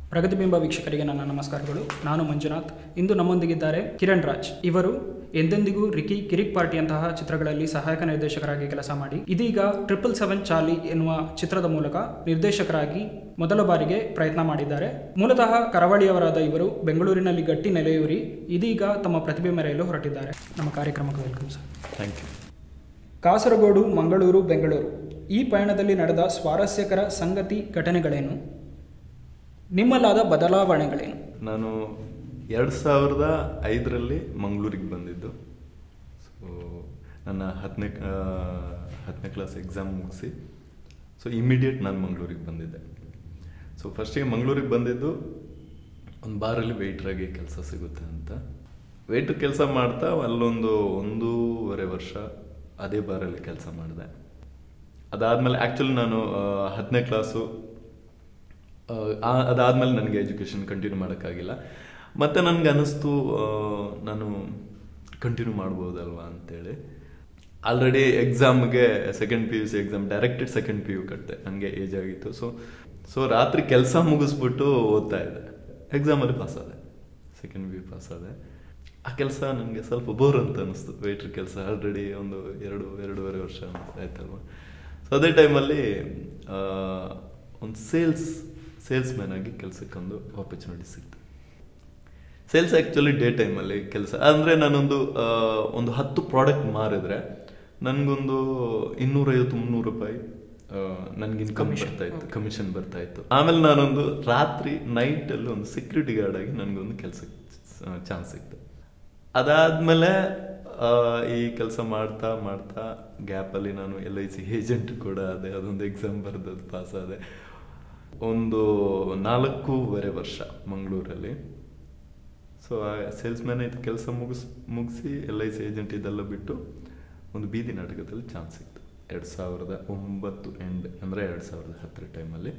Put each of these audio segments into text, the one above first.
ಪ್ರಗತಿಬಿಂಬ ವೀಕ್ಷಕರಿಗೆ ನನ್ನ ನಮಸ್ಕಾರಗಳು ನಾನು ಮಂಜುನಾಥ್ ಇಂದು ನಮ್ಮೊಂದಿಗಿದ್ದಾರೆ ಕಿರಣ್ ರಾಜ್ ಇವರು ಎಂದೆಂದಿಗೂ ರಿಕಿ ಕಿರಿಕ್ ಪಾರ್ಟಿಯಂತಹ ಚಿತ್ರಗಳಲ್ಲಿ ಸಹಾಯಕ ನಿರ್ದೇಶಕರಾಗಿ ಕೆಲಸ ಮಾಡಿ ಇದೀಗ ಟ್ರಿಪಲ್ ಸೆವೆನ್ ಚಾಲಿ ಎನ್ನುವ ಚಿತ್ರದ ಮೂಲಕ ನಿರ್ದೇಶಕರಾಗಿ ಮೊದಲ ಬಾರಿಗೆ ಪ್ರಯತ್ನ ಮಾಡಿದ್ದಾರೆ ಮೂಲತಃ ಕರಾವಳಿಯವರಾದ ಇವರು ಬೆಂಗಳೂರಿನಲ್ಲಿ ಗಟ್ಟಿ ನೆಲೆಯೂರಿ ಇದೀಗ ತಮ್ಮ ಪ್ರತಿಭೆ ಮೆರೆಯಲು ಹೊರಟಿದ್ದಾರೆ ನಮ್ಮ ಕಾರ್ಯಕ್ರಮಕ್ಕೆ welcome sir thank you Kasaragod Mangaluru Bengaluru ಈ ಪಯಣದಲ್ಲಿ ನಡೆದ ಸ್ವಾರಸ್ಯಕರ ಸಂಗತಿ ಘಟನೆಗಳೇನು ನಿಮ್ಮಲ್ಲಾದ ಬದಲಾವಣೆಗಳೇನು ನಾನು ಎರಡು ಸಾವಿರದ ಐದರಲ್ಲಿ ಮಂಗಳೂರಿಗೆ ಬಂದಿದ್ದು ಸೊ ನನ್ನ ಹತ್ತನೇ ಹತ್ತನೇ ಕ್ಲಾಸ್ ಎಕ್ಸಾಮ್ ಮುಗಿಸಿ ಸೊ ಇಮಿಡಿಯೇಟ್ ನಾನು ಮಂಗಳೂರಿಗೆ ಬಂದಿದ್ದೆ ಸೊ ಫಸ್ಟಿಗೆ ಮಂಗಳೂರಿಗೆ ಬಂದಿದ್ದು ಒಂದು ಬಾರಲ್ಲಿ ವೆಯ್ಟ್ರಾಗಿ ಕೆಲಸ ಸಿಗುತ್ತೆ ಅಂತ ವೆಯ್ಟ್ರ್ ಕೆಲಸ ಮಾಡ್ತಾ ಅಲ್ಲೊಂದು ಒಂದೂವರೆ ವರ್ಷ ಅದೇ ಬಾರಲ್ಲಿ ಕೆಲಸ ಮಾಡಿದೆ ಅದಾದಮೇಲೆ ಆ್ಯಕ್ಚುಲಿ ನಾನು ಹತ್ತನೇ ಕ್ಲಾಸು ಅದಾದಮೇಲೆ ನನಗೆ ಎಜುಕೇಷನ್ ಕಂಟಿನ್ಯೂ ಮಾಡೋಕ್ಕಾಗಿಲ್ಲ ಮತ್ತು ನನಗೆ ಅನ್ನಿಸ್ತು ಆ, ನಾನು ಕಂಟಿನ್ಯೂ ಮಾಡ್ಬೋದಲ್ವಾ ಅಂತೇಳಿ ಆಲ್ರೆಡಿ ಎಕ್ಸಾಮ್ಗೆ second P U C exam directed second P U ಕಟ್ಟಿದೆ ನನಗೆ ಏಜ್ ಆಗಿತ್ತು ಸೊ ಸೊ ರಾತ್ರಿ ಕೆಲಸ ಮುಗಿಸ್ಬಿಟ್ಟು ಓದ್ತಾ ಇದ್ದೆ ಎಕ್ಸಾಮಲ್ಲಿ ಪಾಸ್ ಆದೆ ಸೆಕೆಂಡ್ ಪಿ ಯು ಪಾಸ್ ಆದೆ ಆ ಕೆಲಸ ನನಗೆ ಸ್ವಲ್ಪ ಬೋರ್ ಅಂತ ಅನ್ನಿಸ್ತು ವೇಟ್ರ್ ಕೆಲಸ ಆಲ್ರೆಡಿ ಒಂದು ಎರಡು ಎರಡೂವರೆ ವರ್ಷ ಆಯ್ತಲ್ವ ಸೊ ಅದೇ ಟೈಮಲ್ಲಿ ಒಂದು ಸೇಲ್ಸ್ ಸೇಲ್ಸ್ ಮ್ಯಾನ್ ಆಗಿ ಕೆಲಸಕ್ಕೊಂದು ಆಪರ್ಚುನಿಟಿ ಸಿಕ್ತು ಸೇಲ್ಸ್ ಆ್ಯಕ್ಚುಲಿ ಡೇ ಟೈಮಲ್ಲಿ ಕೆಲಸ ಅಂದರೆ ನಾನೊಂದು ಆ, ಒಂದು ಹತ್ತು ಪ್ರಾಡಕ್ಟ್ ಮಾರಿದ್ರೆ ನನಗೊಂದು ಇನ್ನೂರೈವತ್ತು ಮುನ್ನೂರು ರೂಪಾಯಿ ನನಗೆ ಇನ್ಕಮ್ ಬರ್ತಾ ಇತ್ತು ಕಮಿಷನ್ ಬರ್ತಾ ಇತ್ತು ಆಮೇಲೆ ನಾನೊಂದು ರಾತ್ರಿ ನೈಟಲ್ಲಿ ಒಂದು ಸೆಕ್ಯೂರಿಟಿ ಗಾರ್ಡ್ ಆಗಿ ನನಗೊಂದು ಕೆಲಸಕ್ಕೆ ಚಾನ್ಸ್ ಸಿಕ್ತು ಅದಾದಮೇಲೆ ಈ ಕೆಲಸ ಮಾಡ್ತಾ ಮಾಡ್ತಾ ಗ್ಯಾಪಲ್ಲಿ ನಾನು ಎಲ್ ಐ ಸಿ ಏಜೆಂಟ್ ಕೂಡ ಅದೇ ಅದೊಂದು ಎಕ್ಸಾಮ್ ಬರೆದದ್ದು ಪಾಸ್ ಆದೆ ಒಂದು ನಾಲ್ಕೂವರೆ ವರ್ಷ ಮಂಗಳೂರಲ್ಲಿ ಸೊ ಆ ಸೇಲ್ಸ್ ಮ್ಯಾನ್ ಇದು ಕೆಲಸ ಮುಗಿಸ್ ಮುಗಿಸಿ ಎಲ್ ಐ ಸಿ ಏಜೆಂಟ್ ಇದೆಲ್ಲ ಬಿಟ್ಟು ಒಂದು ಬೀದಿ ನಾಟಕದಲ್ಲಿ ಚಾನ್ಸ್ ಸಿಕ್ತು ಎರಡು ಸಾವಿರದ ಒಂಬತ್ತು ಎಂಡ್ ಅಂದರೆ ಎರಡು ಸಾವಿರದ ಹತ್ತರ ಟೈಮಲ್ಲಿ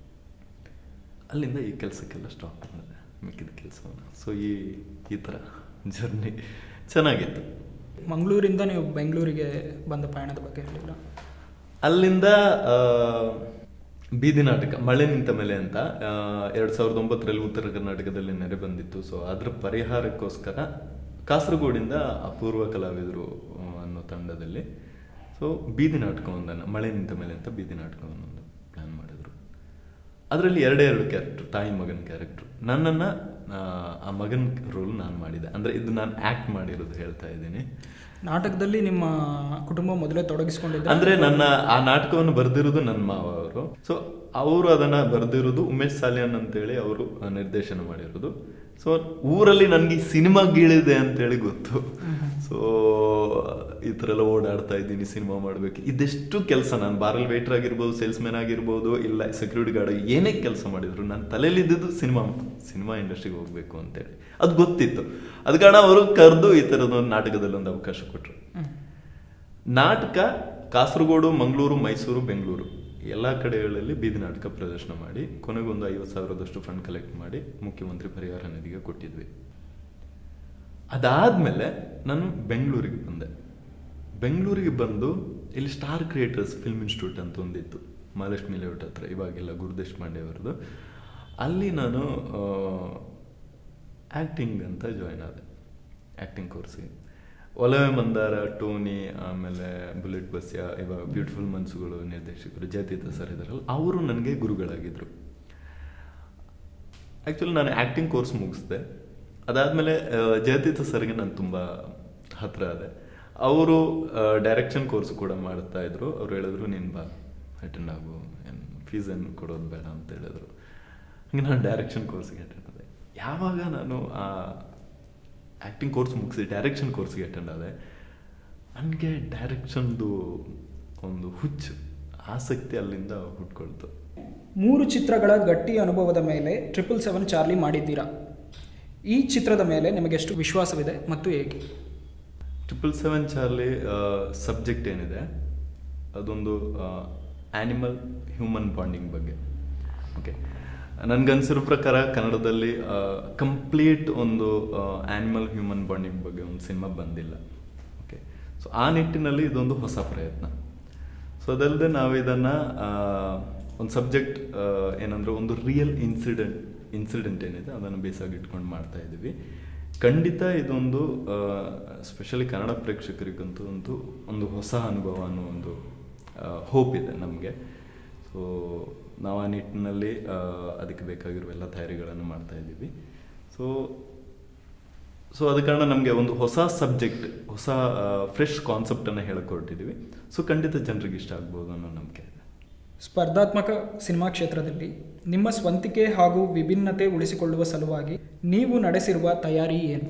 ಅಲ್ಲಿಂದ ಈ ಕೆಲಸಕ್ಕೆಲ್ಲ ಸ್ಟಾಪ್ ಮಾಡಿದೆ ಮಿಕ್ಕಿದ ಕೆಲಸವನ್ನು ಸೊ ಈ ಈ ಥರ ಜರ್ನಿ ಚೆನ್ನಾಗಿತ್ತು ಮಂಗಳೂರಿಂದ ನೀವು ಬೆಂಗಳೂರಿಗೆ ಬಂದ ಪಯಣದ ಬಗ್ಗೆ ಹೇಳಿಲ್ಲ ಅಲ್ಲಿಂದ ಆ, ಬೀದಿ ನಾಟಕ ಮಳೆ ನಿಂತ ಮೇಲೆ ಅಂತ ಎರಡು ಸಾವಿರದ ಒಂಬತ್ತರಲ್ಲಿ ಉತ್ತರ ಕರ್ನಾಟಕದಲ್ಲಿ ನೆರೆ ಬಂದಿತ್ತು ಸೊ ಅದ್ರ ಪರಿಹಾರಕ್ಕೋಸ್ಕರ ಕಾಸರಗೋಡಿಂದ ಅಪೂರ್ವ ಕಲಾವಿದರು ಆ, ಅನ್ನೋ ತಂಡದಲ್ಲಿ ಸೊ ಬೀದಿ ನಾಟಕವೊಂದನ್ನು ಮಳೆ ನಿಂತ ಮೇಲೆ ಅಂತ ಬೀದಿ ನಾಟಕವನ್ನೊಂದು ಪ್ಲ್ಯಾನ್ ಮಾಡಿದ್ರು ಅದರಲ್ಲಿ ಎರಡೇ ಎರಡು ಕ್ಯಾರೆಕ್ಟರ್ ತಾಯಿ ಮಗನ ಕ್ಯಾರೆಕ್ಟರ್ ನನ್ನನ್ನು ಆ ಮಗನ ರೋಲ್ ನಾನು ಮಾಡಿದೆ ಅಂದರೆ ಇದು ನಾನು ಆ್ಯಕ್ಟ್ ಮಾಡಿರೋದು ಹೇಳ್ತಾ ಇದ್ದೀನಿ ನಾಟಕದಲ್ಲಿ ನಿಮ್ಮ ಕುಟುಂಬ ಮೊದಲೇ ತೊಡಗಿಸಿಕೊಂಡಿದ್ದ ಅಂದ್ರೆ ನನ್ನ ಆ ನಾಟಕವನ್ನು ಬರೆದಿರೋದು ನನ್ನ ಮಾವ ಅವರು ಸೊ ಅವರು ಅದನ್ನ ಬರೆದಿರೋದು ಉಮೇಶ್ ಸಾಲಿಯನ್ ಅಂತೇಳಿ ಅವರು ನಿರ್ದೇಶನ ಮಾಡಿರೋದು ಸೊ ಊರಲ್ಲಿ ನನಗೆ ಸಿನಿಮಾ ಗೀಳಿದೆ ಅಂತೇಳಿ ಗೊತ್ತು ಸೊ ಈ ಥರ ಎಲ್ಲ ಓಡಾಡ್ತಾ ಇದ್ದೀನಿ ಸಿನಿಮಾ ಮಾಡಬೇಕು ಇದೆಷ್ಟು ಕೆಲಸ ನಾನು ಬಾರಲ್ ವೇಟರ್ ಆಗಿರ್ಬೋದು ಸೇಲ್ಸ್ ಮ್ಯಾನ್ ಆಗಿರ್ಬೋದು ಇಲ್ಲ ಸೆಕ್ಯೂರಿಟಿ ಗಾರ್ಡ್ ಏನೇ ಕೆಲಸ ಮಾಡಿದ್ರು ನನ್ನ ತಲೆಯಲ್ಲಿ ಇದ್ದಿದ್ದು ಸಿನಿಮಾ ಸಿನಿಮಾ ಇಂಡಸ್ಟ್ರಿಗೆ ಹೋಗ್ಬೇಕು ಅಂತೇಳಿ ಅದು ಗೊತ್ತಿತ್ತು ಅದ ಕಾರಣ ಅವರು ಕರೆದು ಈ ಥರದೊಂದು ನಾಟಕದಲ್ಲಿ ಒಂದು ಅವಕಾಶ ಕೊಟ್ಟರು ನಾಟಕ ಕಾಸರಗೋಡು ಮಂಗಳೂರು ಮೈಸೂರು ಬೆಂಗಳೂರು ಎಲ್ಲ ಕಡೆಗಳಲ್ಲಿ ಬೀದಿ ನಾಟಕ ಪ್ರದರ್ಶನ ಮಾಡಿ ಕೊನೆಗೊಂದು ಐವತ್ತು ಸಾವಿರದಷ್ಟು ಫಂಡ್ ಕಲೆಕ್ಟ್ ಮಾಡಿ ಮುಖ್ಯಮಂತ್ರಿ ಪರಿಹಾರ ನಿಧಿಗೆ ಕೊಟ್ಟಿದ್ವಿ ಅದಾದ್ಮೇಲೆ ನಾನು ಬೆಂಗಳೂರಿಗೆ ಬಂದೆ ಬೆಂಗಳೂರಿಗೆ ಬಂದು ಇಲ್ಲಿ ಸ್ಟಾರ್ ಕ್ರಿಯೇಟರ್ಸ್ ಫಿಲ್ಮ್ ಇನ್ಸ್ಟಿಟ್ಯೂಟ್ ಅಂತ ಒಂದಿತ್ತು ಮಹಾಲಕ್ಷ್ಮಿ ಲೇಔಟ್ ಹತ್ರ ಇವಾಗೆಲ್ಲ ಗುರುದೇಶ್ ಪಾಂಡೆ ಅವರದು ಅಲ್ಲಿ ನಾನು ಆ್ಯಕ್ಟಿಂಗ್ ಅಂತ ಜಾಯ್ನ್ ಆದೆ ಆ್ಯಕ್ಟಿಂಗ್ ಕೋರ್ಸಿಗೆ ಒಲವೆ ಮಂದಾರ ಟೋನಿ ಆಮೇಲೆ ಬುಲೆಟ್ ಬಸ್ಯ ಇವಾಗ ಬ್ಯೂಟಿಫುಲ್ ಮನ್ಸುಗಳು ನಿರ್ದೇಶಕರು ಜಯತೀರ್ಥ ಸರ್ ಇದಾರಲ್ಲ ಅವರು ನನಗೆ ಗುರುಗಳಾಗಿದ್ದರು ಆ್ಯಕ್ಚುಲಿ ನಾನು ಆ್ಯಕ್ಟಿಂಗ್ ಕೋರ್ಸ್ ಮುಗಿಸ್ದೆ ಅದಾದಮೇಲೆ ಜಯತೀರ್ಥ ಸರ್ಗೆ ನಾನು ತುಂಬ ಹತ್ತಿರ ಆದೆ ಅವರು ಡೈರೆಕ್ಷನ್ ಕೋರ್ಸ್ ಕೂಡ ಮಾಡ್ತಾ ಇದ್ರು ಅವ್ರು ಹೇಳಿದ್ರು ನೀನು ಬಾ ಅಟೆಂಡ್ ಆಗು ಏನು ಫೀಸ್ ಏನು ಕೊಡೋದು ಬೇಡ ಅಂತ ಹೇಳಿದ್ರು ಹಂಗೆ ನಾನು ಡೈರೆಕ್ಷನ್ ಕೋರ್ಸ್ಗೆ ಅಟೆಂಡ್ ಆದೆ ಯಾವಾಗ ನಾನು ಆ ಆ್ಯಕ್ಟಿಂಗ್ ಕೋರ್ಸ್ ಮುಗಿಸಿ ಡೈರೆಕ್ಷನ್ ಕೋರ್ಸ್ಗೆ ಅಟೆಂಡ್ ಆದೆ ನನಗೆ ಡೈರೆಕ್ಷನ್ದು ಒಂದು ಹುಚ್ಚು ಆಸಕ್ತಿ ಅಲ್ಲಿಂದ ಹುಟ್ಕೊಳ್ತು ಮೂರು ಚಿತ್ರಗಳ ಗಟ್ಟಿ ಅನುಭವದ ಮೇಲೆ ಟ್ರಿಪಲ್ ಸೆವೆನ್ ಚಾರ್ಲಿ ಮಾಡಿದ್ದೀರಾ ಈ ಚಿತ್ರದ ಮೇಲೆ ನಿಮಗೆ ಎಷ್ಟು ವಿಶ್ವಾಸವಿದೆ ಮತ್ತು ಏಕೆ ಟ್ರಿಪಲ್ ಸೆವೆನ್ ಚಾರ್ಲಿ ಸಬ್ಜೆಕ್ಟ್ ಏನಿದೆ ಅದೊಂದು ಆ್ಯನಿಮಲ್ ಹ್ಯೂಮನ್ ಬಾಂಡಿಂಗ್ ಬಗ್ಗೆ ಓಕೆ ನನಗನ್ಸಿರೋ ಪ್ರಕಾರ ಕನ್ನಡದಲ್ಲಿ ಕಂಪ್ಲೀಟ್ ಒಂದು ಆ್ಯನಿಮಲ್ ಹ್ಯೂಮನ್ ಬಾಂಡಿಂಗ್ ಬಗ್ಗೆ ಒಂದು ಸಿನಿಮಾ ಬಂದಿಲ್ಲ ಓಕೆ ಸೊ ಆ ನಿಟ್ಟಿನಲ್ಲಿ ಇದೊಂದು ಹೊಸ ಪ್ರಯತ್ನ ಸೊ ಅದಲ್ಲದೆ ನಾವು ಇದನ್ನು ಒಂದು ಸಬ್ಜೆಕ್ಟ್ ಏನಂದ್ರೆ ಒಂದು ರಿಯಲ್ ಇನ್ಸಿಡೆಂಟ್ ಇನ್ಸಿಡೆಂಟ್ ಏನಿದೆ ಅದನ್ನು ಬೇಸಾಗಿ ಇಟ್ಕೊಂಡು ಮಾಡ್ತಾ ಇದ್ದೀವಿ ಖಂಡಿತ ಇದೊಂದು ಸ್ಪೆಷಲಿ ಕನ್ನಡ ಪ್ರೇಕ್ಷಕರಿಗಂತೂ ಒಂದು ಒಂದು ಹೊಸ ಅನುಭವ ಅನ್ನೋ ಒಂದು ಹೋಪ್ ಇದೆ ನಮಗೆ ಸೊ ನಾವು ಆ ನಿಟ್ಟಿನಲ್ಲಿ ಆ, ಅದಕ್ಕೆ ಬೇಕಾಗಿರುವ ಎಲ್ಲ ತಯಾರಿಗಳನ್ನು ಮಾಡ್ತಾ ಇದ್ದೀವಿ ಸೊ ಸೊ ಅದ ಕಾರಣ ನಮಗೆ ಒಂದು ಹೊಸ ಸಬ್ಜೆಕ್ಟ್ ಹೊಸ ಫ್ರೆಶ್ ಕಾನ್ಸೆಪ್ಟನ್ನು ಹೇಳಕ್ಕೆ ಹೊರಟಿದ್ದೀವಿ ಸೊ ಖಂಡಿತ ಜನರಿಗೆ ಇಷ್ಟ ಆಗ್ಬೋದು ಅನ್ನೋ ನಂಬಿಕೆ ಇದೆ ಸ್ಪರ್ಧಾತ್ಮಕ ಸಿನಿಮಾ ಕ್ಷೇತ್ರದಲ್ಲಿ ನಿಮ್ಮ ಸ್ವಂತಿಕೆ ಹಾಗೂ ವಿಭಿನ್ನತೆ ಉಳಿಸಿಕೊಳ್ಳುವ ಸಲುವಾಗಿ ನೀವು ನಡೆಸಿರುವ ತಯಾರಿ ಏನು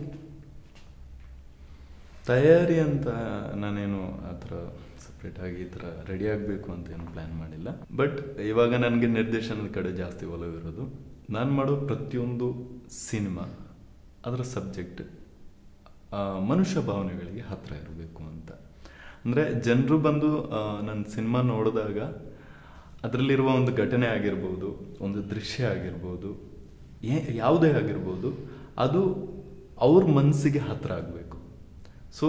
ತಯಾರಿ ಅಂತ ನಾನೇನು ಆ ಥರ ಸಪ್ರೇಟಾಗಿ ಈ ಥರ ರೆಡಿ ಆಗಬೇಕು ಅಂತ ಏನು ಪ್ಲ್ಯಾನ್ ಮಾಡಿಲ್ಲ ಬಟ್ ಇವಾಗ ನನಗೆ ನಿರ್ದೇಶನದ ಕಡೆ ಜಾಸ್ತಿ ಒಲವಿರೋದು ನಾನು ಮಾಡೋ ಪ್ರತಿಯೊಂದು ಸಿನಿಮಾ ಅದರ ಸಬ್ಜೆಕ್ಟ್ ಮನುಷ್ಯ ಭಾವನೆಗಳಿಗೆ ಹತ್ತಿರ ಇರಬೇಕು ಅಂತ ಅಂದರೆ ಜನರು ಬಂದು ನನ್ನ ಸಿನಿಮಾ ನೋಡಿದಾಗ ಅದರಲ್ಲಿರುವ ಒಂದು ಘಟನೆ ಆಗಿರ್ಬೋದು ಒಂದು ದೃಶ್ಯ ಆಗಿರ್ಬೋದು ಏ ಯಾವುದೇ ಆಗಿರ್ಬೋದು ಅದು ಅವ್ರ ಮನಸ್ಸಿಗೆ ಹತ್ತಿರ ಆಗಬೇಕು ಸೊ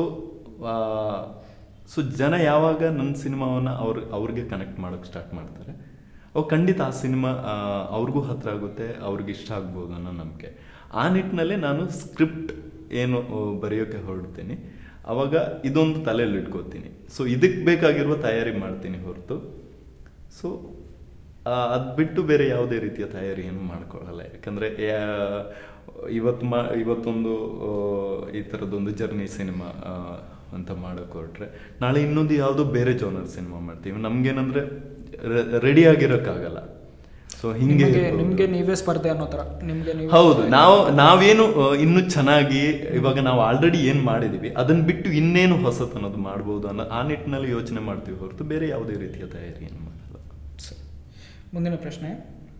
ಸೊ ಜನ ಯಾವಾಗ ನನ್ನ ಸಿನಿಮಾವನ್ನು ಅವ್ರ ಅವ್ರಿಗೆ ಕನೆಕ್ಟ್ ಮಾಡೋಕ್ಕೆ ಸ್ಟಾರ್ಟ್ ಮಾಡ್ತಾರೆ ಅವು ಖಂಡಿತ ಆ ಸಿನಿಮಾ ಅವ್ರಿಗೂ ಹತ್ರ ಆಗುತ್ತೆ ಅವ್ರಿಗೆ ಇಷ್ಟ ಆಗ್ಬೋದು ಅನ್ನೋ ನಂಬಿಕೆ ಆ ನಿಟ್ಟಿನಲ್ಲಿ ನಾನು ಸ್ಕ್ರಿಪ್ಟ್ ಏನು ಆ, ಬರೆಯೋಕ್ಕೆ ಹೊರಡ್ತೀನಿ ಅವಾಗ ಇದೊಂದು ತಲೆಯಲ್ಲಿ ಇಟ್ಕೋತೀನಿ ಸೊ ಇದಕ್ಕೆ ಬೇಕಾಗಿರುವ ತಯಾರಿ ಮಾಡ್ತೀನಿ ಹೊರತು ಸೊ ಅದು ಬಿಟ್ಟು ಬೇರೆ ಯಾವುದೇ ರೀತಿಯ ತಯಾರಿ ಏನು ಮಾಡ್ಕೊಳ್ಳಲ್ಲ ಯಾಕಂದರೆ ಇವತ್ತು ಮಾ ಇವತ್ತೊಂದು ಆ, ಈ ಥರದೊಂದು ಜರ್ನಿ ಸಿನಿಮಾ ಅಂತ ಮಾಡೋಕೆ ಹೊರಟ್ರೆ ನಾಳೆ ಇನ್ನೊಂದು ಯಾವುದೋ ಬೇರೆ ಜೋನರ್ ಸಿನಿಮಾ ಮಾಡ್ತೀವಿ ನಮ್ಗೇನಂದ್ರೆ ರೆಡಿ ಆಗಿರೋಕ್ಕಾಗಲ್ಲ ಸೊ ಹಿಂಗೆ ನಿಮಗೆ ಇರ್ಬೋದು. ನಿಮಗೆ ನೀವೇ ಸ್ಪರ್ಧೆ ಅನ್ನೋ ಥರ ನಿಮಗೆ ನೀವು ಹೌದು ನಾವು ನಾವೇನು ಆ, ಇನ್ನು ಚೆನ್ನಾಗಿ ಇವಾಗ ನಾವು ಆಲ್ರೆಡಿ ಏನ್ ಮಾಡಿದೀವಿ ಅದನ್ನ ಬಿಟ್ಟು ಇನ್ನೇನು ಹೊಸತ್ ಅನ್ನೋದು ಮಾಡ್ಬೋದು ಅನ್ನೋ ಆ ನಿಟ್ಟಿನಲ್ಲಿ ಯೋಚನೆ ಮಾಡ್ತೀವಿ ಹೊರತು ಬೇರೆ ಯಾವುದೇ ರೀತಿಯ ತಯಾರಿ ಏನು ಮಾಡಲ್ಲ ಸರಿ. ಮುಂದಿನ ಪ್ರಶ್ನೆ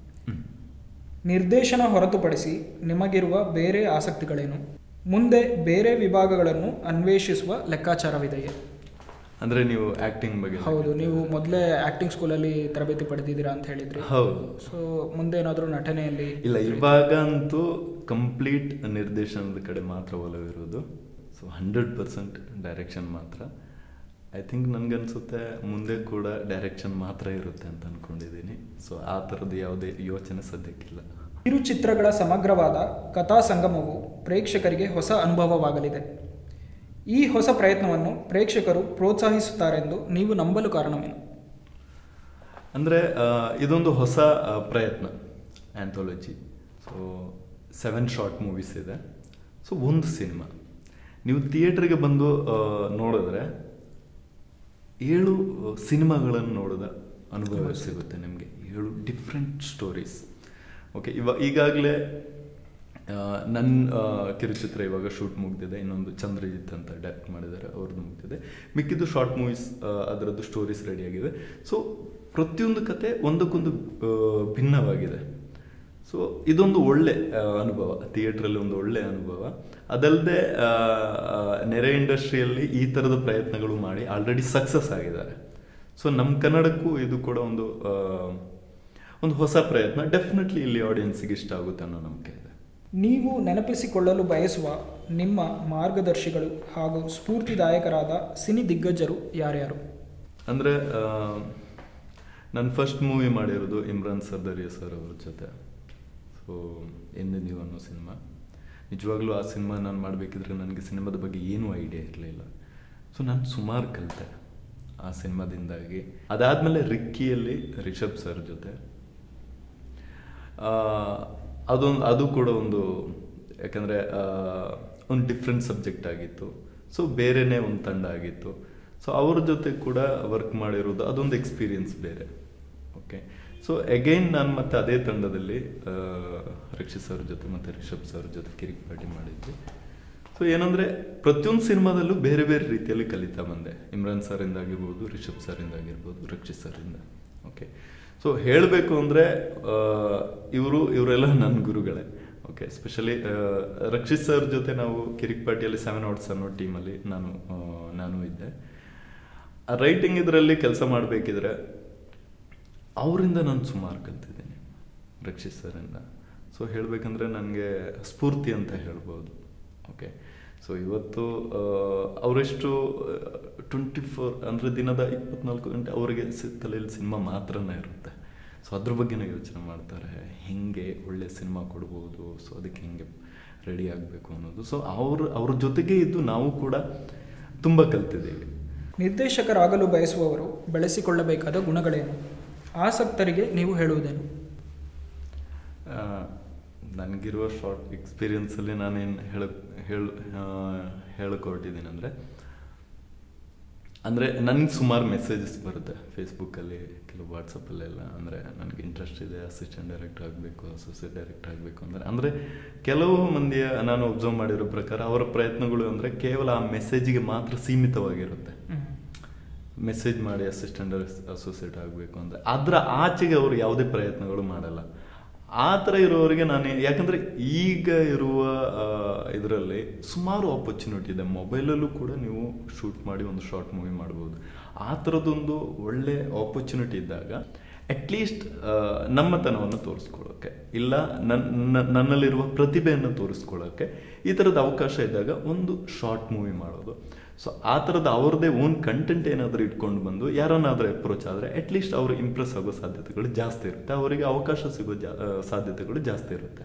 ನಿರ್ದೇಶನ ಹೊರತುಪಡಿಸಿ ನಿಮಗಿರುವ ಬೇರೆ ಆಸಕ್ತಿಗಳೇನು ಮುಂದೆ ಬೇರೆ ವಿಭಾಗಗಳನ್ನು ಅನ್ವೇಷಿಸುವ ಲೆಕ್ಕಾಚಾರವಿದೆಯೇ ಅಂದ್ರೆ ನೀವು ಆಕ್ಟಿಂಗ್ ಬಗ್ಗೆ ಹೌದು ನೀವು ಮೊದಲೇ ಆಕ್ಟಿಂಗ್ ಸ್ಕೂಲಲ್ಲಿ ತರಬೇತಿ ಪಡೆದಿದ್ದೀರಾ ಅಂತ ಹೇಳಿದ್ರಿ ಹೌದು ಸೊ ಮುಂದೆ ಏನಾದರೂ ನಟನೆಯಲ್ಲಿ ಇಲ್ಲ ಇವಾಗ ಅಂತೂ ಕಂಪ್ಲೀಟ್ ನಿರ್ದೇಶನದ ಕಡೆ ಮಾತ್ರ ಒಲವಿರೋದು ಸೊ ಹಂಡ್ರೆಡ್ ಪರ್ಸೆಂಟ್ ಡೈರೆಕ್ಷನ್ ಮಾತ್ರ ಐ ಥಿಂಕ್ ನನ್ಗನ್ಸುತ್ತೆ ಮುಂದೆ ಕೂಡ ಡೈರೆಕ್ಷನ್ ಮಾತ್ರ ಇರುತ್ತೆ ಅಂತ ಅನ್ಕೊಂಡಿದ್ದೀನಿ ಸೊ ಆ ಥರದ್ದು ಯಾವುದೇ ಯೋಚನೆ ಸದ್ಯಕ್ಕಿಲ್ಲ ಕಿರುಚಿತ್ರಗಳ ಸಮಗ್ರವಾದ ಕಥಾ ಸಂಗಮವು ಪ್ರೇಕ್ಷಕರಿಗೆ ಹೊಸ ಅನುಭವವಾಗಲಿದೆ ಈ ಹೊಸ ಪ್ರಯತ್ನವನ್ನು ಪ್ರೇಕ್ಷಕರು ಪ್ರೋತ್ಸಾಹಿಸುತ್ತಾರೆಂದು ನೀವು ನಂಬಲು ಕಾರಣವೇನು ಅಂದರೆ ಇದೊಂದು ಹೊಸ ಆ, ಪ್ರಯತ್ನ anthology so seven short movies ಇದೆ ಸೊ ಒಂದು ಸಿನಿಮಾ ನೀವು ಥಿಯೇಟ್ರಿಗೆ ಬಂದು ಆ, ನೋಡಿದ್ರೆ ಏಳು ಸಿನಿಮಾಗಳನ್ನು ನೋಡಿದ ಅನುಭವ ಸಿಗುತ್ತೆ ನಿಮಗೆ ಏಳು ಡಿಫ್ರೆಂಟ್ ಸ್ಟೋರೀಸ್ ಓಕೆ ಇವ ಈಗಾಗಲೇ ನನ್ನ ಕಿರುಚಿತ್ರ ಇವಾಗ ಶೂಟ್ ಮುಗ್ದಿದೆ ಇನ್ನೊಂದು ಚಂದ್ರಜಿತ್ ಅಂತ ಡೈರೆಕ್ಟ್ ಮಾಡಿದ್ದಾರೆ ಅವ್ರದ್ದು ಮುಗ್ದಿದೆ ಮಿಕ್ಕಿದ್ದು ಶಾರ್ಟ್ ಮೂವೀಸ್ ಅದರದ್ದು ಸ್ಟೋರೀಸ್ ರೆಡಿ ಆಗಿದೆ ಸೊ ಪ್ರತಿಯೊಂದು ಕತೆ ಒಂದಕ್ಕೊಂದು ಆ, ಭಿನ್ನವಾಗಿದೆ ಸೊ ಇದೊಂದು ಒಳ್ಳೆ ಆ, ಅನುಭವ ಥಿಯೇಟ್ರಲ್ಲಿ ಒಂದು ಒಳ್ಳೆ ಅನುಭವ ಅದಲ್ಲದೆ ಆ, ಆ, ನೆರೆ ಇಂಡಸ್ಟ್ರಿಯಲ್ಲಿ ಈ ಥರದ ಪ್ರಯತ್ನಗಳು ಮಾಡಿ ಆಲ್ರೆಡಿ ಸಕ್ಸಸ್ ಆಗಿದ್ದಾರೆ ಸೊ ನಮ್ಮ ಕನ್ನಡಕ್ಕೂ ಇದು ಕೂಡ ಒಂದು ಆ, ಒಂದು ಹೊಸ ಪ್ರಯತ್ನ ಡೆಫಿನೆಟ್ಲಿ ಇಲ್ಲಿ ಆಡಿಯನ್ಸಿಗೆ ಇಷ್ಟ ಆಗುತ್ತೆ ಅನ್ನೋ ನಂಬಿಕೆ ಇದೆ ನೀವು ನೆನಪಿಸಿಕೊಳ್ಳಲು ಬಯಸುವ ನಿಮ್ಮ ಮಾರ್ಗದರ್ಶಿಗಳು ಹಾಗೂ ಸ್ಫೂರ್ತಿದಾಯಕರಾದ ಸಿನಿ ದಿಗ್ಗಜರು ಯಾರ್ಯಾರು ಅಂದರೆ ನನ್ನ ಫಸ್ಟ್ ಮೂವಿ ಮಾಡಿರೋದು ಇಮ್ರಾನ್ ಸರ್ದಾರಿಯಾ ಸರ್ ಅವ್ರ ಜೊತೆ ಸೊ ಎಂದೆಂದಿಗೂ ಅನ್ನೋ ಸಿನಿಮಾ ನಿಜವಾಗ್ಲೂ ಆ ಸಿನಿಮಾ ನಾನು ಮಾಡಬೇಕಿದ್ರೆ ನನಗೆ ಸಿನಿಮಾದ ಬಗ್ಗೆ ಏನೂ ಐಡಿಯಾ ಇರಲಿಲ್ಲ ಸೊ ನಾನು ಸುಮಾರು ಕಲಿತೆ ಆ ಸಿನಿಮಾದಿಂದಾಗಿ ಅದಾದಮೇಲೆ ರಿಕ್ಕಿಯಲ್ಲಿ ರಿಷಬ್ ಸರ್ ಜೊತೆ ಆ, ಅದೊಂದು ಅದು ಕೂಡ ಒಂದು ಯಾಕಂದರೆ ಒಂದು ಡಿಫ್ರೆಂಟ್ ಸಬ್ಜೆಕ್ಟ್ ಆಗಿತ್ತು ಸೊ ಬೇರೆನೇ ಒಂದು ತಂಡ ಆಗಿತ್ತು ಸೊ ಅವ್ರ ಜೊತೆ ಕೂಡ ವರ್ಕ್ ಮಾಡಿರೋದು ಅದೊಂದು ಎಕ್ಸ್ಪೀರಿಯನ್ಸ್ ಬೇರೆ ಓಕೆ ಸೊ ಅಗೈನ್ ನಾನು ಮತ್ತೆ ಅದೇ ತಂಡದಲ್ಲಿ ಆ, ರಕ್ಷಿತ್ ಸರ್ ಜೊತೆ ಮತ್ತು ರಿಷಬ್ ಸರ್ ಜೊತೆ ಕಿರಿಕ್ ಪಾರ್ಟಿ ಮಾಡಿದ್ವಿ ಸೊ ಏನಂದ್ರೆ ಪ್ರತಿಯೊಂದು ಸಿನಿಮಾದಲ್ಲೂ ಬೇರೆ ಬೇರೆ ರೀತಿಯಲ್ಲಿ ಕಲಿತಾ ಬಂದೆ ಇಮ್ರಾನ್ ಸರಿಂದ ಆಗಿರ್ಬೋದು ರಿಷಬ್ ಸರಿಂದ ಆಗಿರ್ಬೋದು ರಕ್ಷಿತ್ ಸರಿಂದ ಓಕೆ ಸೊ ಹೇಳಬೇಕು ಅಂದರೆ ಇವರು ಇವರೆಲ್ಲ ನನ್ನ ಗುರುಗಳೇ ಓಕೆ ಸ್ಪೆಷಲಿ ರಕ್ಷಿತ್ ಸರ್ ಜೊತೆ ನಾವು ಕಿರಿಕ್ ಪಾರ್ಟಿಯಲ್ಲಿ ಸೆವೆನ್ ಔಟ್ಸ್ ಅನ್ನೋ ಟೀಮಲ್ಲಿ ನಾನು ಆ, ನಾನು ಇದ್ದೆ ರೈಟಿಂಗ್ ಇದರಲ್ಲಿ ಕೆಲಸ ಮಾಡಬೇಕಿದ್ರೆ ಅವರಿಂದ ನಾನು ಸುಮಾರು ಕಲ್ತಿದ್ದೀನಿ ರಕ್ಷಿತ್ ಸರಿಂದ ಸೊ ಹೇಳಬೇಕಂದ್ರೆ ನನಗೆ ಸ್ಫೂರ್ತಿ ಅಂತ ಹೇಳ್ಬೋದು ಓಕೆ ಸೊ ಇವತ್ತು ಆ, ಅವರೆಷ್ಟು ಟ್ವೆಂಟಿ ಫೋರ್ ಅಂದರೆ ದಿನದ ಇಪ್ಪತ್ನಾಲ್ಕು ಗಂಟೆ ಅವರಿಗೆ ಸಿ- ತಲೆಯಲ್ಲಿ ಸಿನಿಮಾ ಮಾತ್ರನೇ ಇರುತ್ತೆ ಸೊ ಅದ್ರ ಬಗ್ಗೆನೂ ಯೋಚನೆ ಮಾಡ್ತಾರೆ ಹೆಂಗೆ ಒಳ್ಳೆ ಸಿನಿಮಾ ಕೊಡ್ಬೋದು ಸೊ ಅದಕ್ಕೆ ಹೆಂಗೆ ರೆಡಿ ಆಗಬೇಕು ಅನ್ನೋದು ಸೊ ಅವ್ರ ಅವ್ರ ಜೊತೆಗೆ ಇದ್ದು ನಾವು ಕೂಡ ತುಂಬ ಕಲ್ತಿದ್ದೀವಿ ನಿರ್ದೇಶಕರಾಗಲು ಬಯಸುವವರು ಬೆಳೆಸಿಕೊಳ್ಳಬೇಕಾದ ಗುಣಗಳೇನು ಆಸಕ್ತರಿಗೆ ನೀವು ಹೇಳುವುದೇನು ಆ, ನನಗಿರುವ ಶಾರ್ಟ್ ಎಕ್ಸ್ಪೀರಿಯನ್ಸಲ್ಲಿ ನಾನೇನು ಹೇಳ ಹೇಳ ಹೇಳಕ್ಕೆ ಹೊರಟಿದ್ದೀನಿ ಅಂದರೆ ಅಂದರೆ ನನಗೆ ಸುಮಾರು ಮೆಸೇಜಸ್ ಬರುತ್ತೆ ಫೇಸ್ಬುಕ್ಕಲ್ಲಿ ಕೆಲವು ವಾಟ್ಸಪ್ಪಲ್ಲೆಲ್ಲ ಅಂದರೆ ನನಗೆ ಇಂಟ್ರೆಸ್ಟ್ ಇದೆ ಅಸಿಸ್ಟೆಂಟ್ ಡೈರೆಕ್ಟರ್ ಆಗಬೇಕು ಅಸೋಸಿಯೇಟ್ ಡೈರೆಕ್ಟರ್ ಆಗಬೇಕು ಅಂದರೆ ಅಂದರೆ ಕೆಲವು ಮಂದಿಯ ನಾನು ಒಬ್ಸರ್ವ್ ಮಾಡಿರೋ ಪ್ರಕಾರ ಅವರ ಪ್ರಯತ್ನಗಳು ಅಂದರೆ ಕೇವಲ ಆ ಮೆಸೇಜಿಗೆ ಮಾತ್ರ ಸೀಮಿತವಾಗಿರುತ್ತೆ ಮೆಸೇಜ್ ಮಾಡಿ ಅಸಿಸ್ಟೆಂಟ್ ಅಸೋಸಿಯೇಟ್ ಆಗಬೇಕು ಅಂತ ಅದರ ಆಚೆಗೆ ಅವರು ಯಾವುದೇ ಪ್ರಯತ್ನಗಳು ಮಾಡಲ್ಲ ಆ ಥರ ಇರೋರಿಗೆ ನಾನು ಯಾಕಂದರೆ ಈಗ ಇರುವ ಇದರಲ್ಲಿ ಸುಮಾರು ಆಪರ್ಚುನಿಟಿ ಇದೆ ಮೊಬೈಲಲ್ಲೂ ಕೂಡ ನೀವು ಶೂಟ್ ಮಾಡಿ ಒಂದು ಶಾರ್ಟ್ ಮೂವಿ ಮಾಡ್ಬೋದು ಆ ಥರದೊಂದು ಒಳ್ಳೆ ಆಪರ್ಚುನಿಟಿ ಇದ್ದಾಗ ಅಟ್ಲೀಸ್ಟ್ ನಮ್ಮತನವನ್ನು ತೋರಿಸ್ಕೊಳ್ಳೋಕ್ಕೆ ಇಲ್ಲ ನನ್ನ ನನ್ನಲ್ಲಿರುವ ಪ್ರತಿಭೆಯನ್ನು ತೋರಿಸ್ಕೊಳ್ಳೋಕ್ಕೆ ಈ ಥರದ ಅವಕಾಶ ಇದ್ದಾಗ ಒಂದು ಶಾರ್ಟ್ ಮೂವಿ ಮಾಡೋದು ಸೊ ಆ ಥರದ ಅವ್ರದ್ದೇ ಓನ್ ಕಂಟೆಂಟ್ ಏನಾದರೂ ಇಟ್ಕೊಂಡು ಬಂದು ಯಾರನ್ನಾದರೂ ಅಪ್ರೋಚ್ ಆದರೆ ಅಟ್ಲೀಸ್ಟ್ ಅವರು ಇಂಪ್ರೆಸ್ ಆಗೋ ಸಾಧ್ಯತೆಗಳು ಜಾಸ್ತಿ ಇರುತ್ತೆ ಅವರಿಗೆ ಅವಕಾಶ ಸಿಗೋ ಜಾ ಆ, ಸಾಧ್ಯತೆಗಳು ಜಾಸ್ತಿ ಇರುತ್ತೆ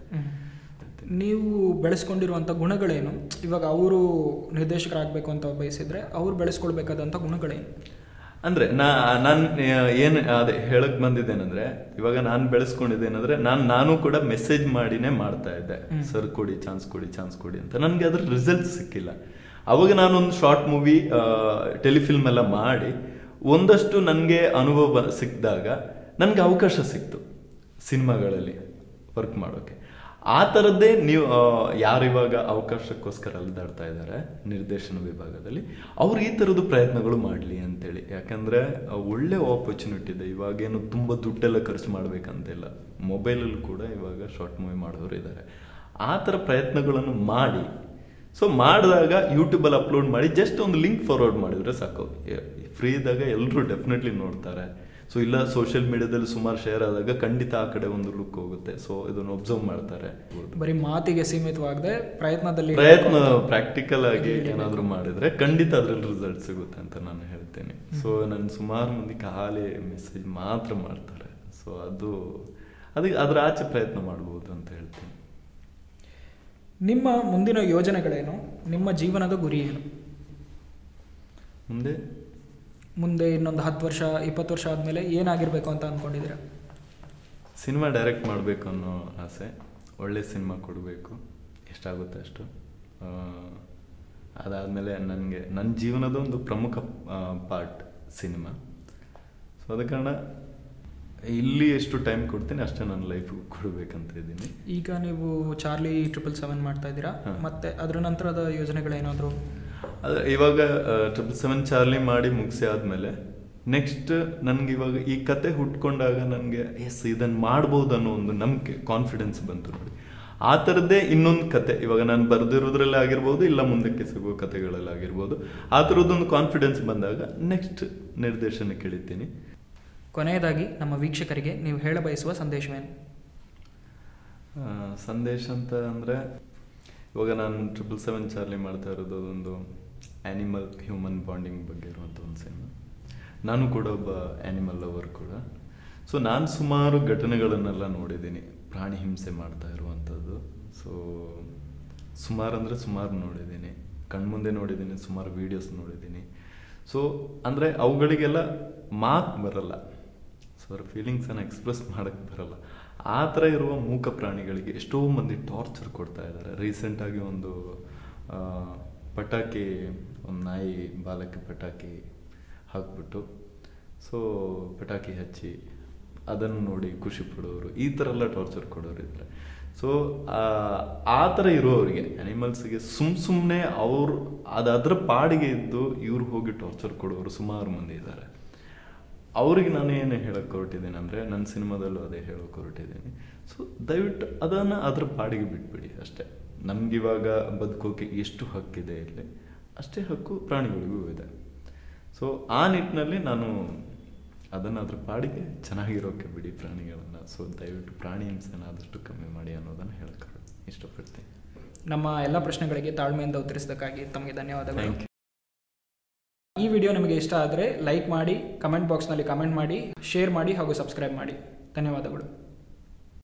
ನೀವು ಬೆಳೆಸ್ಕೊಂಡಿರುವಂಥ ಗುಣಗಳೇನು ಇವಾಗ ಅವರು ನಿರ್ದೇಶಕರಾಗಬೇಕು ಅಂತ ಬಯಸಿದ್ರೆ ಅವ್ರು ಬೆಳೆಸ್ಕೊಳ್ಬೇಕಾದಂಥ ಗುಣಗಳೇನು ಅಂದ್ರೆ ನಾ ನಾನು ಏನು ಅದೇ ಹೇಳಕ್ ಬಂದಿದ್ದೇನೆಂದ್ರೆ ಇವಾಗ ನಾನು ಬೆಳೆಸ್ಕೊಂಡಿದ್ದೇನೆಂದ್ರೆ ನಾನು ನಾನು ಕೂಡ ಮೆಸೇಜ್ ಮಾಡಿನೇ ಮಾಡ್ತಾ ಇದ್ದೆ ಸರ್ ಕೊಡಿ ಚಾನ್ಸ್ ಕೊಡಿ ಚಾನ್ಸ್ ಕೊಡಿ ಅಂತ ನನಗೆ ಅದ್ರ ರಿಸಲ್ಟ್ ಸಿಕ್ಕಿಲ್ಲ ಅವಾಗ ನಾನೊಂದು ಶಾರ್ಟ್ ಮೂವಿ ಟೆಲಿಫಿಲ್ಮ್ ಎಲ್ಲ ಮಾಡಿ ಒಂದಷ್ಟು ನನಗೆ ಅನುಭವ ಬ- ಸಿಕ್ಕಿದಾಗ ನನಗೆ ಅವಕಾಶ ಸಿಕ್ತು ಸಿನಿಮಾಗಳಲ್ಲಿ ವರ್ಕ್ ಮಾಡೋಕೆ ಆ ಥರದ್ದೇ ನೀವು ಆ, ಯಾರು ಇವಾಗ ಅವಕಾಶಕ್ಕೋಸ್ಕರ ಅಲೆದಾಡ್ತಾ ಇದ್ದಾರೆ ನಿರ್ದೇಶನ ವಿಭಾಗದಲ್ಲಿ ಅವ್ರು ಈ ಥರದ್ದು ಪ್ರಯತ್ನಗಳು ಮಾಡಲಿ ಅಂತೇಳಿ ಯಾಕಂದರೆ ಒಳ್ಳೆ ಆಪರ್ಚುನಿಟಿ ಇದೆ ಇವಾಗೇನು ತುಂಬ ದುಡ್ಡೆಲ್ಲ ಖರ್ಚು ಮಾಡಬೇಕಂತಿಲ್ಲ ಮೊಬೈಲಲ್ಲೂ ಕೂಡ ಇವಾಗ ಶಾರ್ಟ್ ಮೂವಿ ಮಾಡೋರು ಇದ್ದಾರೆ ಆ ಥರ ಪ್ರಯತ್ನಗಳನ್ನು ಮಾಡಿ ಸೊ ಮಾಡಿದಾಗ ಯೂಟ್ಯೂಬಲ್ಲಿ ಅಪ್ಲೋಡ್ ಮಾಡಿ ಜಸ್ಟ್ ಒಂದು ಲಿಂಕ್ ಫಾರ್ವರ್ಡ್ ಮಾಡಿದ್ರೆ ಸಾಕು ಫ್ರೀ ಇದ್ದಾಗ ಎಲ್ಲರೂ ಡೆಫಿನೆಟ್ಲಿ ನೋಡ್ತಾರೆ ಸೊ ಇಲ್ಲ ಸೋಷಿಯಲ್ ಮೀಡಿಯಾದಲ್ಲಿ ಸುಮಾರು ಶೇರ್ ಆದಾಗ ಖಂಡಿತ ಆ ಕಡೆ ಒಂದು ಲುಕ್ ಹೋಗುತ್ತೆ ಸೊ ಇದನ್ನು ಒಬ್ಸರ್ವ್ ಮಾಡ್ತಾರೆ ಬರೀ ಮಾತಿಗೆ ಸೀಮಿತವಾಗದೆ ಪ್ರಯತ್ನದಲ್ಲಿ ಪ್ರಯತ್ನ ಪ್ರಾಕ್ಟಿಕಲ್ ಆಗಿ ಏನಾದರೂ ಮಾಡಿದ್ರೆ ಖಂಡಿತ ಅದ್ರಲ್ಲಿ ರಿಸಲ್ಟ್ ಸಿಗುತ್ತೆ ಅಂತ ನಾನು ಹೇಳ್ತೇನೆ ಸೊ ನನ್ನ ಸುಮಾರು ಮಂದಿ ಖಾಲಿ ಮೆಸೇಜ್ ಮಾತ್ರ ಮಾಡ್ತಾರೆ ಸೊ ಅದು ಅದಕ್ಕೆ ಅದರ ಆಚೆ ಪ್ರಯತ್ನ ಮಾಡ್ಬೋದು ಅಂತ ಹೇಳ್ತೀನಿ ನಿಮ್ಮ ಮುಂದಿನ ಯೋಜನೆಗಳೇನು ನಿಮ್ಮ ಜೀವನದ ಗುರಿ ಏನು ಮುಂದೆ ಮುಂದೆ ಇನ್ನೊಂದು ಹತ್ತು ವರ್ಷ ಇಪ್ಪತ್ತು ವರ್ಷ ಆದಮೇಲೆ ಏನಾಗಿರ್ಬೇಕು ಅಂತ ಅಂದ್ಕೊಂಡಿದ್ದೀರಾ ಸಿನಿಮಾ ಡೈರೆಕ್ಟ್ ಮಾಡಬೇಕು ಅನ್ನೋ ಆಸೆ ಒಳ್ಳೆ ಸಿನಿಮಾ ಕೊಡಬೇಕು ಎಷ್ಟಾಗುತ್ತೆ ಅಷ್ಟು ಆ, ಅದಾದಮೇಲೆ ನನಗೆ ನನ್ನ ಜೀವನದ ಒಂದು ಪ್ರಮುಖ ಪಾರ್ಟ್ ಸಿನಿಮಾ ಸೊ ಅದ ಕಾರಣ ಇಲ್ಲಿ ಎಷ್ಟು ಟೈಮ್ ಕೊಡ್ತೀನಿ ಅಷ್ಟೇ ನನ್ನ ಲೈಫಿಗೆ ಕೊಡಬೇಕಂತ ಇದ್ದೀನಿ ಈಗ ನೀವು ಚಾರ್ಲಿ ಟ್ರಿಪಲ್ ಸೆವೆನ್ ಮಾಡ್ತಾ ಇದ್ದೀರಾ ಹಾ. ಮತ್ತೆ ಅದರ ನಂತರದ ಯೋಜನೆಗಳೇನಾದರೂ ಆದರೆ ಇವಾಗ ಟ್ರಿಪಲ್ ಸೆವೆನ್ ಚಾರ್ಲಿ ಮಾಡಿ ಮುಗಿಸಿ ಆದಮೇಲೆ ನೆಕ್ಸ್ಟ್ ನನಗೆ ಇವಾಗ ಈ ಕತೆ ಹುಟ್ಕೊಂಡಾಗ ನನಗೆ ಎಸ್ ಇದನ್ನು ಮಾಡ್ಬೋದು ಅನ್ನೋ ಒಂದು ನಂಬಿಕೆ ಕಾನ್ಫಿಡೆನ್ಸ್ ಬಂತು ನೋಡಿ ಆ ಥರದ್ದೇ ಇನ್ನೊಂದು ಕತೆ ಇವಾಗ ನಾನು ಬರೆದಿರೋದ್ರಲ್ಲಿ ಆಗಿರ್ಬೋದು ಇಲ್ಲ ಮುಂದಕ್ಕೆ ಸಿಗೋ ಕತೆಗಳಲ್ಲಿ ಆಗಿರ್ಬೋದು ಆ ಥರದ್ದೊಂದು ಕಾನ್ಫಿಡೆನ್ಸ್ ಬಂದಾಗ ನೆಕ್ಸ್ಟ್ ನಿರ್ದೇಶನಕ್ಕೆ ಇಳಿತೀನಿ ಕೊನೆಯದಾಗಿ ನಮ್ಮ ವೀಕ್ಷಕರಿಗೆ ನೀವು ಹೇಳ ಬಯಸುವ ಸಂದೇಶವೇನು ಆ, ಸಂದೇಶ ಅಂತ ಅಂದರೆ ಇವಾಗ ನಾನು ಟ್ರಿಪಲ್ ಸೆವೆನ್ ಚಾರ್ಲಿ ಮಾಡ್ತಾ ಇರೋದು ಅದೊಂದು ಆ್ಯನಿಮಲ್ ಹ್ಯೂಮನ್ ಬಾಂಡಿಂಗ್ ಬಗ್ಗೆ ಇರುವಂಥ ಒಂದು ಸಿನಿಮಾ ನಾನು ಕೂಡ ಒಬ್ಬ ಆ್ಯನಿಮಲ್ ಲವರ್ ಕೂಡ ಸೊ ನಾನು ಸುಮಾರು ಘಟನೆಗಳನ್ನೆಲ್ಲ ನೋಡಿದ್ದೀನಿ ಪ್ರಾಣಿ ಹಿಂಸೆ ಮಾಡ್ತಾ ಇರುವಂಥದ್ದು ಸೊ ಸುಮಾರು ಅಂದರೆ ಸುಮಾರು ನೋಡಿದ್ದೀನಿ ಕಣ್ಮುಂದೆ ನೋಡಿದ್ದೀನಿ ಸುಮಾರು ವೀಡಿಯೋಸ್ ನೋಡಿದ್ದೀನಿ ಸೊ ಅಂದರೆ ಅವುಗಳಿಗೆಲ್ಲ ಮಾತು ಬರಲ್ಲ ಸೊ ಅವ್ರ ಫೀಲಿಂಗ್ಸನ್ನು ಎಕ್ಸ್ಪ್ರೆಸ್ ಮಾಡೋಕ್ಕೆ ಬರಲ್ಲ ಆ ಥರ ಇರುವ ಮೂಕ ಪ್ರಾಣಿಗಳಿಗೆ ಎಷ್ಟೋ ಮಂದಿ ಟಾರ್ಚರ್ ಕೊಡ್ತಾ ಇದ್ದಾರೆ ರೀಸೆಂಟಾಗಿ ಒಂದು ಆ, ಪಟಾಕಿ ಒಂದು ನಾಯಿ ಬಾಲಕ್ಕೆ ಪಟಾಕಿ ಹಾಕ್ಬಿಟ್ಟು ಸೊ ಪಟಾಕಿ ಹಚ್ಚಿ ಅದನ್ನು ನೋಡಿ ಖುಷಿ ಪಡೋರು ಈ ಥರ ಎಲ್ಲ ಟಾರ್ಚರ್ ಕೊಡೋರು ಇದ್ದಾರೆ ಸೊ ಆ ಥರ ಇರೋರಿಗೆ ಅನಿಮಲ್ಸ್ಗೆ ಸುಮ್ ಸುಮ್ಮನೆ ಅವರು ಅದು ಅದರ ಪಾಡಿಗೆ ಇದ್ದು ಇವ್ರು ಹೋಗಿ ಟಾರ್ಚರ್ ಕೊಡೋರು ಸುಮಾರು ಮಂದಿ ಇದ್ದಾರೆ ಅವ್ರಿಗೆ ನಾನು ಏನು ಹೇಳಕ್ಕೆ ಹೊರಟಿದ್ದೀನಿ ಅಂದರೆ ನನ್ನ ಸಿನಿಮಾದಲ್ಲೂ ಅದೇ ಹೇಳೋಕೆ ಹೊರಟಿದ್ದೀನಿ ಸೊ ದಯವಿಟ್ಟು ಅದನ್ನು ಅದ್ರ ಪಾಡಿಗೆ ಬಿಟ್ಬಿಡಿ ಅಷ್ಟೇ ನಮಗಿವಾಗ ಬದುಕೋಕೆ ಎಷ್ಟು ಹಕ್ಕಿದೆ ಇಲ್ಲಿ ಅಷ್ಟೇ ಹಕ್ಕು ಪ್ರಾಣಿಗಳಿಗೂ ಇದೆ ಸೊ ಆ ನಿಟ್ಟಿನಲ್ಲಿ ನಾನು ಅದನ್ನು ಅದ್ರ ಪಾಡಿಗೆ ಚೆನ್ನಾಗಿರೋಕೆ ಬಿಡಿ ಪ್ರಾಣಿಗಳನ್ನು ಸೊ ದಯವಿಟ್ಟು ಪ್ರಾಣಿ ಹಿಂಸೆನ ಆದಷ್ಟು ಕಮ್ಮಿ ಮಾಡಿ ಅನ್ನೋದನ್ನು ಹೇಳಕ್ಕೆ ಇಷ್ಟಪಡ್ತೀನಿ ನಮ್ಮ ಎಲ್ಲ ಪ್ರಶ್ನೆಗಳಿಗೆ ತಾಳ್ಮೆಯಿಂದ ಉತ್ತರಿಸಿದ್ದಕ್ಕಾಗಿ ತಮಗೆ ಧನ್ಯವಾದಗಳು ಥ್ಯಾಂಕ್ ಯು ಈ ವಿಡಿಯೋ ನಿಮಗೆ ಇಷ್ಟ ಆದರೆ ಲೈಕ್ ಮಾಡಿ ಕಮೆಂಟ್ ಬಾಕ್ಸ್ನಲ್ಲಿ ಕಮೆಂಟ್ ಮಾಡಿ ಶೇರ್ ಮಾಡಿ ಹಾಗೂ ಸಬ್ಸ್ಕ್ರೈಬ್ ಮಾಡಿ ಧನ್ಯವಾದಗಳು